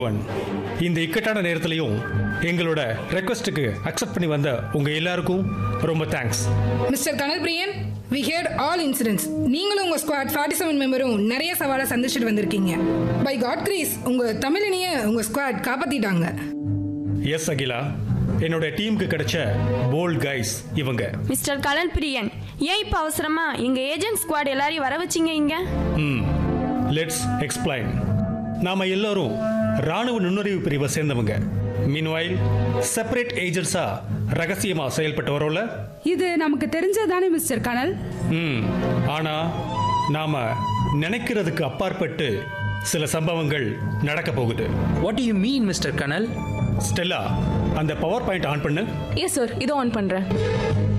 One. இந்த இக்கட்டான நேரத்திலையும் எங்களோட ரெக்வஸ்ட்டுக்கு அக்செப்ட் பண்ணி வந்த உங்க எல்லாருக்கும் ரொம்ப thanks mister Kanal Priyan we had all incidents நீங்களும் உங்க ஸ்குவாட் ஃபார்ட்டி செவன் மெம்பரும் நிறைய சவாலை சந்திச்சுட்டு வந்திருக்கீங்க பை காட் கிரீஸ் உங்க தமிழனிய உங்க ஸ்குவாட் காப்பாத்திட்டாங்க எஸ் அகிலா என்னோட டீமுக்கு கிடைச்ச போல்ட் கைஸ் இவங்க மிஸ்டர் கலன் பிரியன் ஏன் இப்போ அவசரமா எங்க ஏஜென்ட் ஸ்குவாட் எல்லாரையும் வர வச்சீங்க இங்க ம் லெட்ஸ் எக்ஸ்பிளைன் நாம எல்லாரும் ராணுவ நுண்ணறிவு பிரிவை சேர்ந்தவங்க மீன்வாயில் செப்பரேட் ஏஜென்ட்ஸா ரகசியமா செயல்பட்டு வரோம்ல இது நமக்கு தெரிஞ்சதானே மிஸ்டர் கனல் ம் ஆனா நாம நினைக்கிறதுக்கு அப்பாற்பட்டு சில சம்பவங்கள் நடக்க போகுது what do you mean mister Kanal Stella அந்த பவர் பாயிண்ட் ஆன் பண்ணு எஸ் சார் இதோ ஆன் பண்றேன்